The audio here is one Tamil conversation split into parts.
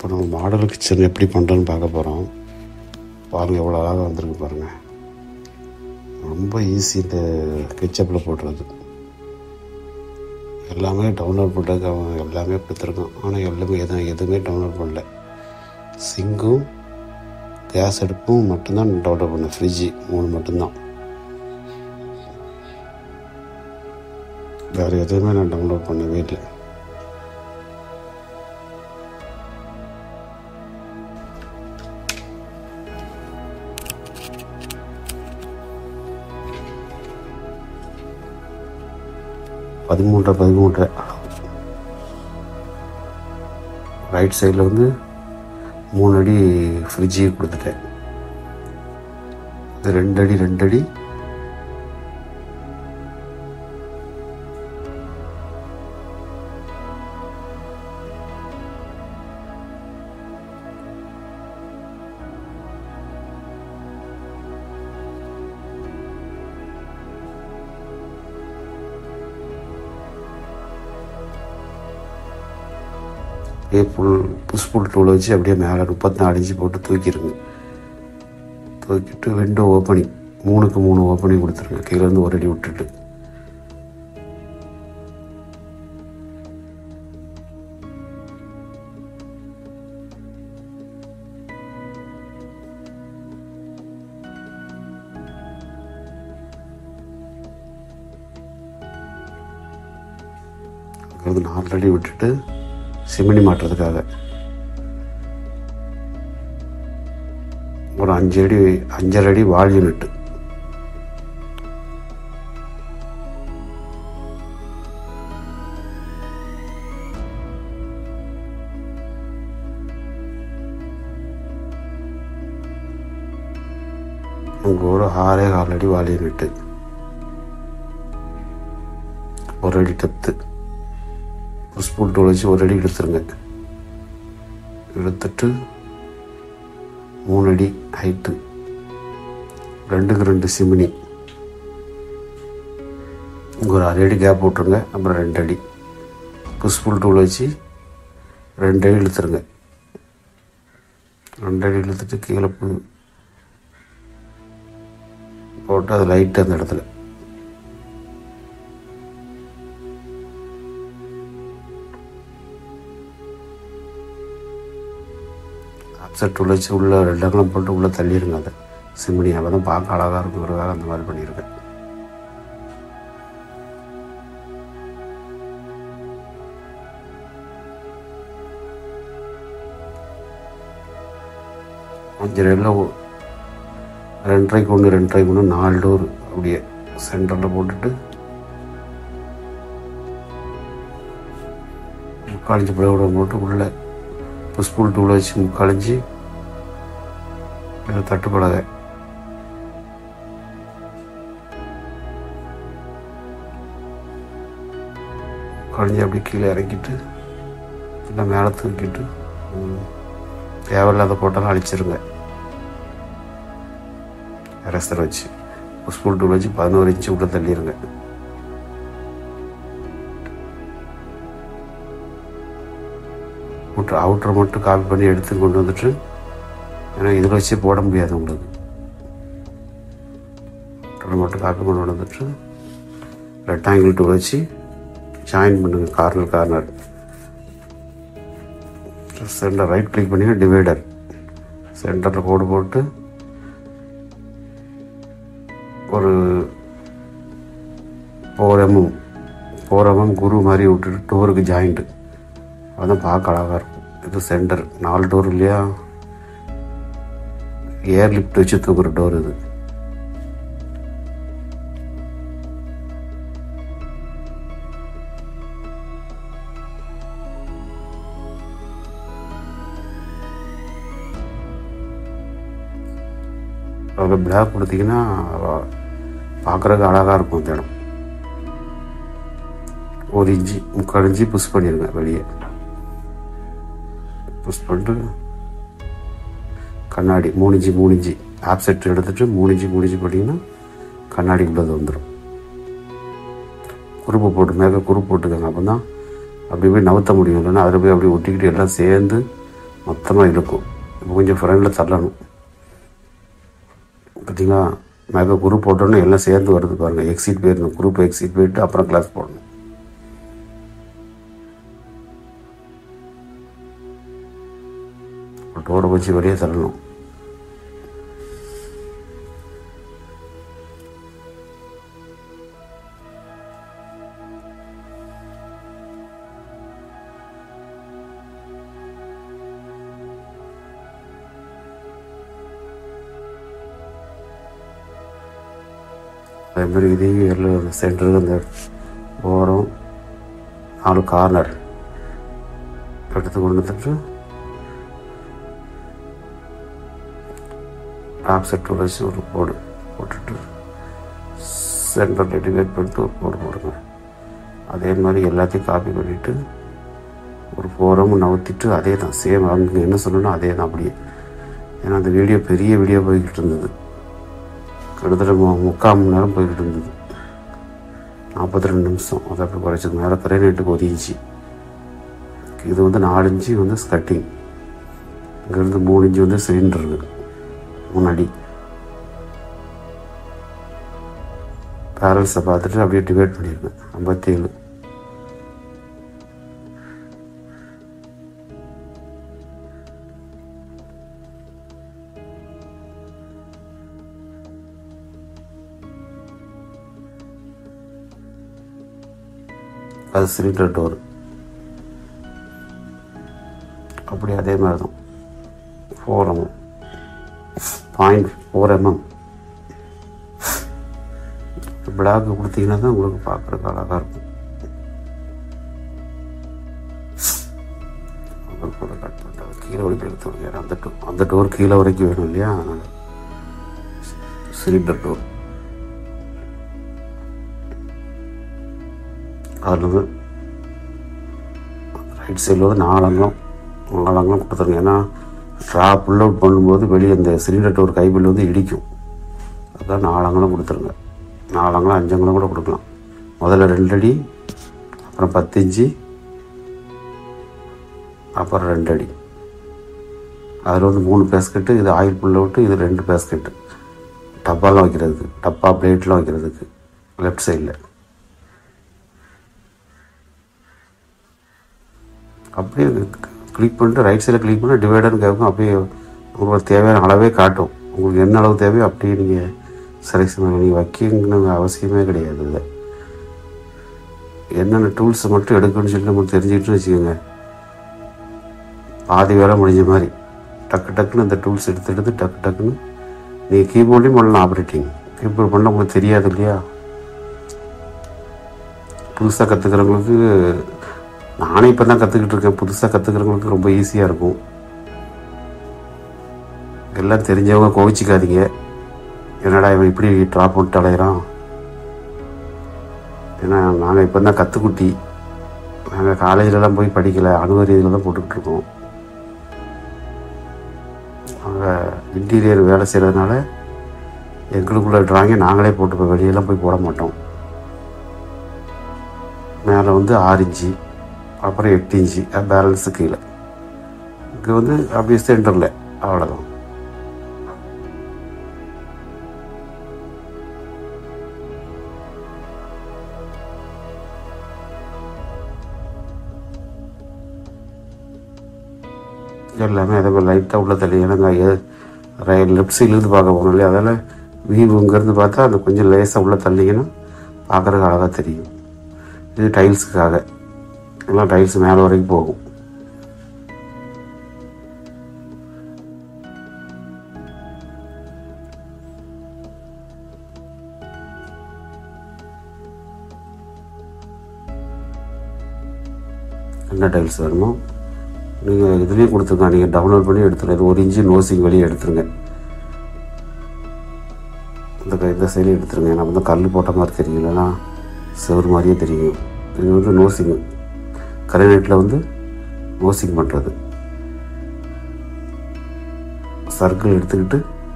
இப்போ நம்ம மாடல் கிச்சன் எப்படி பண்ணுறோன்னு பார்க்க போகிறோம் பாருங்கள் எவ்வளோ அழகாக வந்திருக்கு பாருங்கள் ரொம்ப ஈஸி இந்த கெச்சப்பில் போடுறது எல்லாமே டவுன்லோட் பண்ணுறதுக்கு அவன் எல்லாமே கொடுத்துருக்கான் ஆனால் எல்லாமே எதுவும் எதுவுமே டவுன்லோட் பண்ணல சிங்கும் கேஸ் அடுப்பும் மட்டும்தான் டவுன்லோட் பண்ணேன் ஃப்ரிட்ஜு மூணு மட்டும்தான் வேறு எதுவுமே நான் டவுன்லோட் பண்ணவே இல்லை பதிமூன்றரை பதிமூன்றரை ரைட் சைடில் வந்து மூணு அடி ஃப்ரிட்ஜு கொடுத்துட்டேன் இது ரெண்டு அடி ரெண்டு அடி அப்படியே புல் புஷ் புல் டூலை வச்சு அப்படியே மேலே முப்பத்தி நாலு இன்ச்சு போட்டு தூக்கிடுங்க தூக்கிட்டு விண்டோ ஓப்பனிங் மூணுக்கு மூணு ஓப்பனிங் கொடுத்துருங்க கீழேருந்து ஒரு அடி விட்டுட்டு அங்கிருந்து நாலு அடி விட்டுட்டு சிமினி மாட்டுறதுக்காக ஒரு அஞ்சு அடி அஞ்சரை அடி வால் யூனிட்டு அங்கே ஒரு ஆறே கால் அடி வால் யூனிட்டு ஒரு அடி டெப்த்து ஒரு ஸ்பூன் டூல் வச்சு ஒரு அடி எடுத்துருங்க எடுத்துட்டு மூணு அடி ஹைட்டு ரெண்டுக்கு ரெண்டு சிமினி இங்கே ஒரு அரை அடி கேப் விட்ருங்க அப்புறம் ரெண்டு அடி புஷ்புல் டூல் வச்சு ரெண்டு அடி இழுத்துருங்க ரெண்டு அடி இழுத்துட்டு கீழே பு- போட்டு அது லைட்டு அந்த இடத்துல அப்செட் உள்ள வச்சு உள்ள ரெண்டு அங்கலம் போட்டு உள்ளே தள்ளிடுங்க அதை சிமினி அப்போ தான் பார்க்க அழகாக இருக்குங்கிறதுக்காக அந்த மாதிரி பண்ணியிருக்கேன் அஞ்சு ரெண்டில் ரெண்டரைக்கு ஒன்று ரெண்டரைக்கு ஒன்று நாலு டோர் அப்படியே சென்டரில் போட்டுட்டு முக்காலஞ்சு பிளவுட போட்டு உள்ளே புஷ்புல் டூலை வச்சு முக்காலஞ்சு இதை தட்டுப்படாத முக்காலஞ்சு அப்படி கீழே இறக்கிட்டு இல்லை மேலே தூக்கிட்டு ம், தேவையில்லாத போட்டாலும் அழிச்சிருங்க ரெஸ்டர் வச்சு புஷ்புல் டூல் வச்சு பதினோரு இன்ச்சு உள்ள தள்ளிடுங்க அவுட்ரு அவுட்ரை மட்டும் காப்பி பண்ணி எடுத்து கொண்டு வந்துட்டு ஏன்னா இதில் வச்சு போட முடியாது உங்களுக்கு அவுட்ரை மட்டும் காப்பி கொண்டு வந்துட்டு ரெக்டாங்கிள் டூல் வச்சு ஜாயின் பண்ணுங்க corner corner centre right click பண்ணி டிவைடர் சென்டரில் கோடு போட்டு ஒரு ஃபோர் எம்எம் ஃபோர் எம்எம் குரு மாதிரி விட்டுட்டு டோருக்கு ஜாயிண்ட்டு அதான் பார்க்க அழகாக இருக்கும் இது சென்டர் நாலு டோர் இல்லையா ஏர் லிஃப்ட் வச்சு தூக்குற டோர் இது அதில் பிளாக் கொடுத்தீங்கன்னா பார்க்குறதுக்கு அழகாக இருக்கும் அந்த இடம் ஒரு இன்ச்சு முக்கால் இன்ச்சு புஷ் பண்ணிடுங்க வெளியே புஷ் பண்ணிட்டு கண்ணாடி மூணு இன்ச்சு மூணு இன்ச்சு ஆப்செட் எடுத்துட்டு மூணு இன்ச்சு மூணு இன்ச்சு போட்டிங்கன்னா கண்ணாடி உள்ளது வந்துடும் குறுப்பு போட்டு மேலே குறுப்பு போட்டுக்கோங்க அப்போ தான் அப்படி போய் நவுத்த முடியும் இல்லைன்னா அதில் போய் அப்படியே ஒட்டிக்கிட்டு எல்லாம் சேர்ந்து மொத்தமாக இழுக்கும் இப்போ கொஞ்சம் ஃப்ரெண்டில் தள்ளணும் பார்த்தீங்களா நான் இப்போ குரூப் போட்டோன்னே எல்லாம் சேர்ந்து வருது பாருங்கள் எக்ஸிட் போயிடணும் குரூப் எக்ஸிட் போயிட்டு அப்புறம் கிளாஸ் போடணும் டோரை வச்சு வெளியே தள்ளணும் அதே மாதிரி இதையும் எல்லாம் சென்டருக்கு அந்த ஓரம் நாலு கார்னர் எடுத்து கொண்டு வந்துட்டு டாப் செட் வச்சு ஒரு கோடு போட்டுட்டு சென்டரில் டிவைட் பண்ணிட்டு ஒரு கோடு போடுங்க அதே மாதிரி எல்லாத்தையும் காப்பி பண்ணிவிட்டு ஒரு ஃபோரமும் நவுத்திட்டு அதே தான் சேம் அவங்க என்ன சொல்லணும் அதே தான் அப்படியே ஏன்னா அந்த வீடியோ பெரிய வீடியோ போய்கிட்டு இருந்தது கிட்டத்தட்ட மு- முக்கால் மணி நேரம் போய்கிட்டு இருந்தது நாற்பத்தி ரெண்டு நிமிஷம் அதை அப்படி குறைச்சது மேலே கிரைனேட்டுக்கு ஒரு இன்ச்சு இது வந்து நாலு இன்ச்சு வந்து ஸ்கட்டிங் இங்கேருந்து மூணு இன்ச்சு வந்து சிலிண்டரு முன்னாடி பேரல்ஸை பார்த்துட்டு அப்படியே டிவைட் பண்ணியிருக்கேன் ஐம்பத்தேழு அது சிலிண்டர் டோர் அப்படி அதே மாதிரி தான் four MM point four MM block கொடுத்தீங்கன்னா தான் உங்களுக்கு பார்க்குறதுக்கு அழகாக இருக்கும் அப்புறம் கூட கட் பண்ணுறது கீழே வரைக்கும் எடுத்து வைக்கிறேன் அந்த டோர் அந்த டோர் கீழே வரைக்கும் வேணும் இல்லையா அதனால் சிலிண்டர் டோர் அதில் வந்து ரைட் சைடில் வந்து நாலங்கம் நாலங்கம் கொடுத்துருங்க ஏன்னா ட்ரா புல் அவுட் பண்ணும்போது வெளியே அந்த சிலிண்டர் டோர் கைபில் வந்து இடிக்கும் அதான் நாலங்கலம் கொடுத்துருங்க நாலங்கலம் அஞ்சங்கலம் கூட கொடுக்கலாம் முதல்ல ரெண்டு அடி அப்புறம் பத்து இன்ச்சு அப்புறம் ரெண்டு அடி அதில் வந்து மூணு பேஸ்கெட்டு இது ஆயில் புல் அவுட்டு இது ரெண்டு பேஸ்கெட்டு டப்பாலாம் வைக்கிறதுக்கு டப்பா பிளேட்லாம் வைக்கிறதுக்கு லெஃப்ட் சைடில் அப்படியே கிளிக் பண்ணிட்டு ரைட் சைடில் கிளிக் பண்ணி டிவைடர்னு கேட்கும் அப்படியே உங்களுக்கு தேவையான அளவே காட்டும் உங்களுக்கு என்ன அளவு தேவையோ அப்படியே நீங்கள் செலெக்ஷன் பண்ணி நீங்கள் வைக்கணுங்கிற அவசியமே கிடையாது இல்லை என்னென்ன டூல்ஸ் மட்டும் எடுக்கணும்னு சொல்லி நம்ம தெரிஞ்சுக்கிட்டு வச்சுக்கோங்க பாதி வேலை முடிஞ்ச மாதிரி டக்கு டக்குன்னு அந்த டூல்ஸ் எடுத்து எடுத்து டக்கு டக்குன்னு நீங்கள் கீபோர்ட்லேயும் பண்ணலாம் ஆப்ரேட்டிங் கீபோர்ட் பண்ண உங்களுக்கு தெரியாது இல்லையா புதுசாக கற்றுக்கிறவங்களுக்கு நானே இப்போ தான் கற்றுக்கிட்டு இருக்கேன் புதுசாக கற்றுக்கிறவங்களுக்கு ரொம்ப ஈஸியாக இருக்கும் எல்லாம் தெரிஞ்சவங்க கோவிச்சிக்காதீங்க என்னடா இவன் இப்படி ட்ராப் பண்ணிட்டு அலையிறான் ஏன்னா நாங்கள் இப்போ தான் கற்றுக்குட்டி நாங்கள் காலேஜிலலாம் போய் படிக்கலை அணுவரியதில் தான் போட்டுக்கிட்டு இருக்கோம் நாங்கள் இன்டீரியர் வேலை செய்கிறதுனால எங்களுக்குள்ள ட்ராயிங்கை நாங்களே போட்டுப்போம் வெளியெல்லாம் போய் போட மாட்டோம் மேலே வந்து ஆறு இன்ச்சு அப்புறம் எட்டு இன்ச்சு பேலன்ஸு கீழே இங்கே வந்து அப்படியே சென்டரில் அவ்வளோதான் எல்லாமே அதே மாதிரி லைட்டாக உள்ள தள்ளி ஏன்னா லெஃப்ட் சைட்லேருந்து பார்க்க போகணும் இல்லையா அதில் வியூ இங்கேருந்து பார்த்தா அந்த கொஞ்சம் லேசாக உள்ள தள்ளிங்கன்னா பார்க்குறதுக்கு அழகாக தெரியும் இது டைல்ஸுக்காக எல்லாம் டைல்ஸ் மேலே வரைக்கும் போகும் என்ன டைல்ஸ் வேணுமோ நீங்கள் இதுலேயும் கொடுத்துருங்க நீங்கள் டவுன்லோட் பண்ணி எடுத்துருங்க இது ஒரு இன்ச்சு நோசிங் வெளியே எடுத்துருங்க இந்த க- இந்த சைடு எடுத்துருங்க ஏன்னா வந்து கல் போட்ட மாதிரி தெரியும் இல்லைன்னா செவுரு மாதிரியே தெரியும் இது வந்து நோசிங் கரைநேட்டில் வந்து நோசிங் பண்ணுறது சர்க்கிள் எடுத்துக்கிட்டு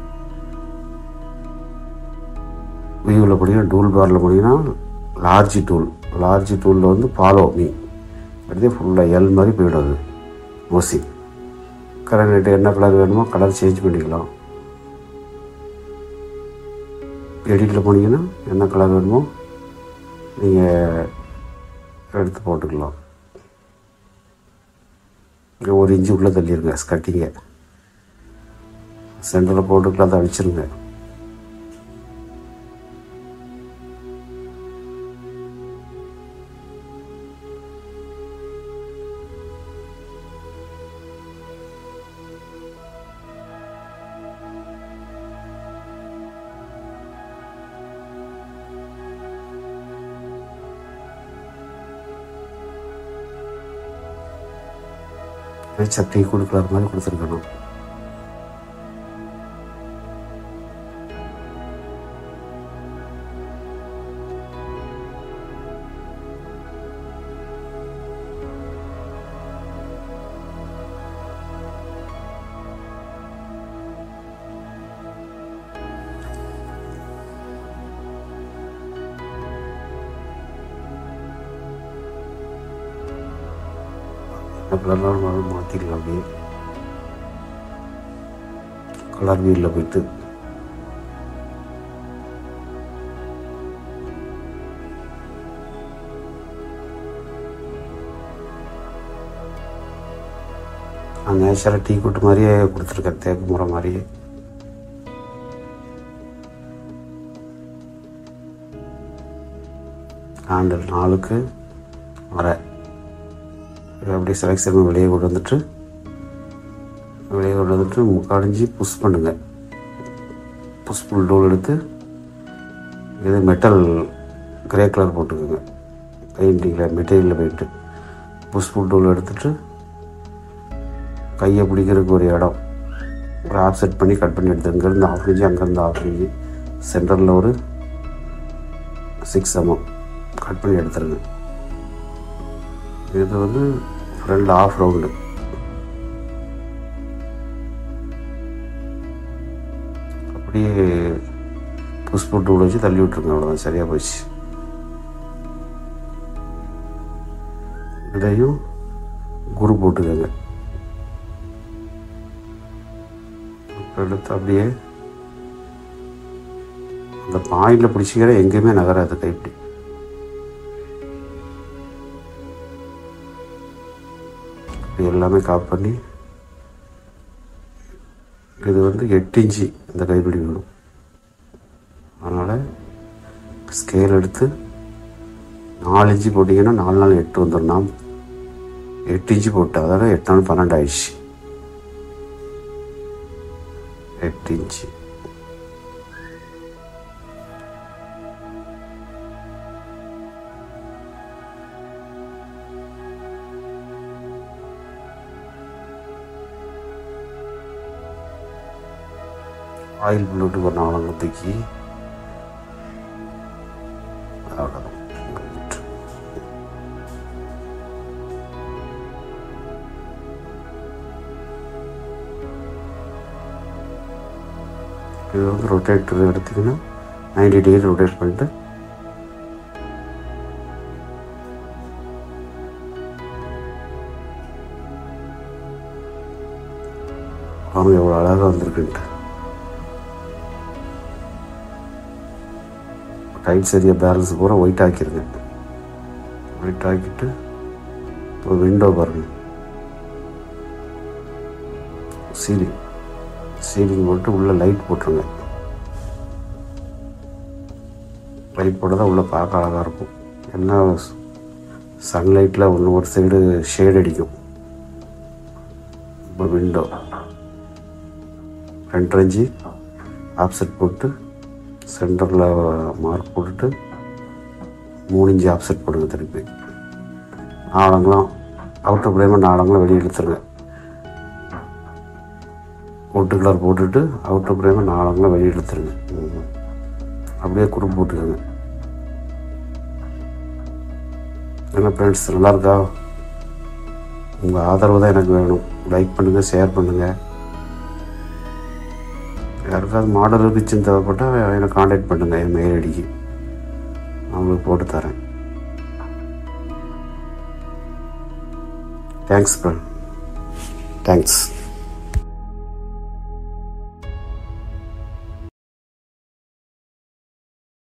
வியூவில் போனீங்கன்னா டூல் பாரில் போனீங்கன்னா லார்ஜ் டூல் லார்ஜ் டூலில் வந்து ஃபாலோ மீ அப்படியே ஃபுல்லாக எல் மாதிரி போயிடும் அது நோசிங் கலர் என்ன கலர் வேணுமோ கலர் சேஞ்ச் பண்ணிக்கலாம் எடிட்டில் போனீங்கன்னா என்ன கலர் வேணுமோ நீங்கள் எடுத்து போட்டுக்கலாம் இங்கே ஒரு இன்ச்சு உள்ளே தள்ளிடுங்க கட்டிங்க சென்டரில் போட்டுக்கலாம் அதை அழிச்சிருங்க சட்னி கொடுக்குற மாதிரி கொடுத்துருக்கணும் கலர்லாம் மாற்றிக்கலாம் அப்படியே கலர் வீலில் போயிட்டு நேச்சுரல் டீ குட்டு மாதிரியே கொடுத்துருக்கேன் தேக்கு முறை மாதிரியே ஹேண்டில் நாலுக்கு அரை இதை அப்படியே செலக்ஷன் வெளியே கொண்டு வந்துட்டு வெளியே கொண்டு வந்துட்டு முக்காடிஞ்சி புஷ் பண்ணுங்க புஷ் புல் டோல் எடுத்து இது மெட்டல் கிரே கலர் போட்டுக்கோங்க பெயிண்டிங்கில் மெட்டீரியலில் போயிட்டு புஷ் புல் டோல் எடுத்துட்டு கையை பிடிக்கிறதுக்கு ஒரு இடம் ஒரு ஆப்செட் பண்ணி கட் பண்ணி எடுத்து இங்கேருந்து ஆஃப் இன்ச்சு அங்கேருந்து ஆஃப் இன்ச்சு சென்டரில் ஒரு சிக்ஸ் எம்எம் கட் பண்ணி எடுத்துருங்க இது வந்து ஃப்ரண்ட் ஆஃப் ரவுண்டு அப்படியே புஷ் போட்டு விட வச்சு தள்ளி விட்ருங்க அவ்வளோதான் சரியாக போச்சு இதையும் குரு போட்டுக்கோங்க எடுத்து அப்படியே அந்த பாயிண்டில் பிடிச்சிக்கிற எங்கேயுமே நகராது கைப்பிடி இது எல்லாமே காப் பண்ணி இது வந்து எட்டு இன்ச்சு இந்த கைப்பிடி வேணும் அதனால் ஸ்கேல் எடுத்து நாலு இன்ச்சு போட்டிங்கன்னா நாலு நாள் எட்டு வந்துடும் நான் எட்டு இன்ச்சு போட்டு அதாவது எட்டு நாள் பன்னெண்டு ஆயிடுச்சு எட்டு இன்ச்சு ஆயில் புல்லட்டு ஒரு நாலு தூக்கி அவ்வளோதான் இது வந்து ரொட்டேட்டர் எடுத்திங்கன்னா நைன்டி டிகிரி ரொட்டேட் பண்ணிட்டு அவங்க எவ்வளோ அழகாக வந்திருக்குன்ட்டு டைட் சரியாக பேலன்ஸ் பூரா ஒயிட் ஆக்கிடுங்க ஒயிட் ஆக்கிட்டு இப்போ விண்டோ பாருங்க சீலிங் சீலிங் போட்டு உள்ளே லைட் போட்டுருங்க லைட் போட்டால் தான் உள்ளே பார்க்க அழகாக இருக்கும் ஏன்னா சன்லைட்டில் ஒன்று ஒரு சைடு ஷேட் அடிக்கும் இப்போ விண்டோ ரெண்டரை இன்ச்சு ஆப்செட் போட்டு சென்டரில் மார்க் போட்டுட்டு மூணு இன்ச்சு ஆப்செட் போடுங்க திருப்பி நாளங்களாம் அவுட்டர் பிரேமாக நாளங்களாம் வெளியே இழுத்துருங்க ஒட்டு கலர் போட்டுட்டு அவுட்டர் பிரேமாக நாளங்களாம் வெளியே இழுத்துருங்க ம். அப்படியே குறும்பு போட்டுக்கோங்க என்ன ஃப்ரெண்ட்ஸ் நல்லா இருக்கா உங்கள் ஆதரவு தான் எனக்கு வேணும் லைக் பண்ணுங்கள் ஷேர் பண்ணுங்கள் யாருக்காவது மாடல் கிச்சன் தேவைப்பட்டால் என்னை காண்டாக்ட் பண்ணுங்கள் என் மெயில் ஐடிக்கு நான் உங்களுக்கு போட்டு தரேன் தேங்க்ஸ் ஃப்ரெண்ட் தேங்க்ஸ்